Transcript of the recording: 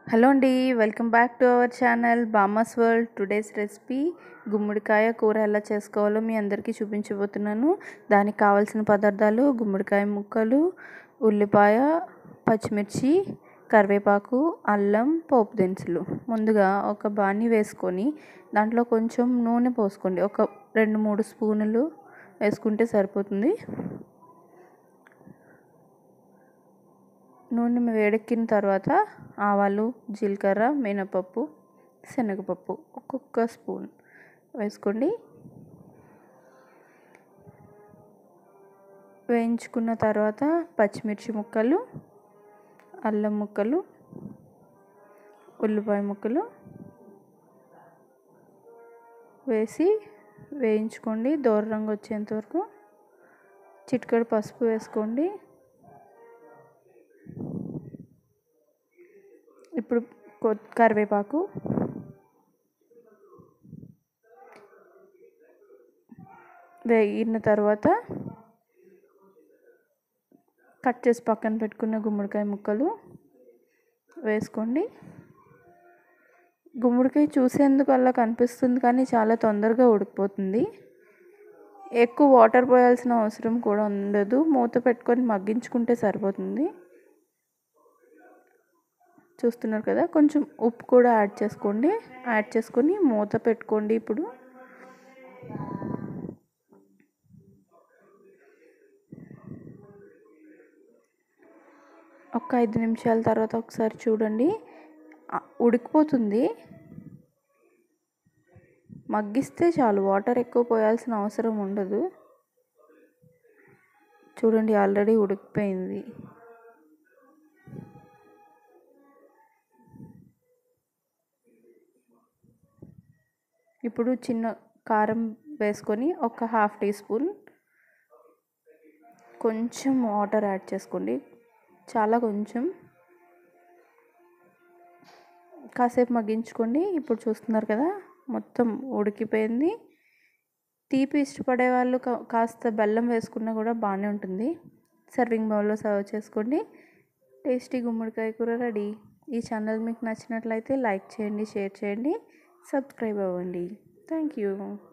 hello అండి welcome back to our channel Bhama's world today's recipe గుమ్మడికాయ కూర ఎలా చేసుకోవాలో మీ అందరికీ చూపించబోతున్నాను దానికి కావాల్సిన పదార్థాలు గుమ్మడికాయ ముక్కలు ఉల్లిపాయ పచ్చిమిర్చి కరివేపాకు అల్లం పోపు దినుసులు ముందుగా ఒక బాణీ వేసుకొని దాంట్లో కొంచెం నూనె పోసుకోండి ఒక రెండు మూడు స్పూనులు వేసుకుంటే సరిపోతుంది నూనె వేడెక్కిన తర్వాత ఆవాలు జీలకర్ర మినపప్పు శనగపప్పు ఒక్కొక్క స్పూన్ వేసుకోండి వేయించుకున్న తర్వాత పచ్చిమిర్చి ముక్కలు అల్లం ముక్కలు ఉల్లిపాయ ముక్కలు వేసి వేయించుకోండి దూర రంగు వచ్చేంత వరకు చిటికెడు పసుపు వేసుకోండి ఇప్పుడు కొ కరివేపాకు వేగిన తర్వాత కట్ చేసి పక్కన పెట్టుకున్న గుమ్మడికాయ ముక్కలు వేసుకోండి గుమ్మడికాయ చూసేందుకు అలా కనిపిస్తుంది కానీ చాలా తొందరగా ఉడికిపోతుంది ఎక్కువ వాటర్ పోయాల్సిన అవసరం కూడా ఉండదు మూత పెట్టుకొని మగ్గించుకుంటే సరిపోతుంది చూస్తున్నారు కదా కొంచెం ఉప్పు కూడా యాడ్ చేసుకోండి యాడ్ చేసుకొని మూత పెట్టుకోండి ఇప్పుడు ఒక ఐదు నిమిషాల తర్వాత ఒకసారి చూడండి ఉడికిపోతుంది మగ్గిస్తే చాలు వాటర్ ఎక్కువ పోయాల్సిన అవసరం ఉండదు చూడండి ఆల్రెడీ ఉడికిపోయింది ఇప్పుడు చిన్న కారం వేసుకొని ఒక హాఫ్ టీ స్పూన్ కొంచెం వాటర్ యాడ్ చేసుకోండి చాలా కొంచెం కాసేపు మగ్గించుకోండి ఇప్పుడు చూస్తున్నారు కదా మొత్తం ఉడికిపోయింది తీపి ఇష్టపడే వాళ్ళు కాస్త బెల్లం వేసుకున్నా కూడా బాగానే ఉంటుంది సర్వింగ్ బౌల్లో సర్వ్ చేసుకోండి టేస్టీ గుమ్మడికాయ కూర రెడీ ఈ ఛానల్ మీకు నచ్చినట్లయితే లైక్ చేయండి షేర్ చేయండి సబ్స్క్రైబ్ అవ్వండి థ్యాంక్ యూ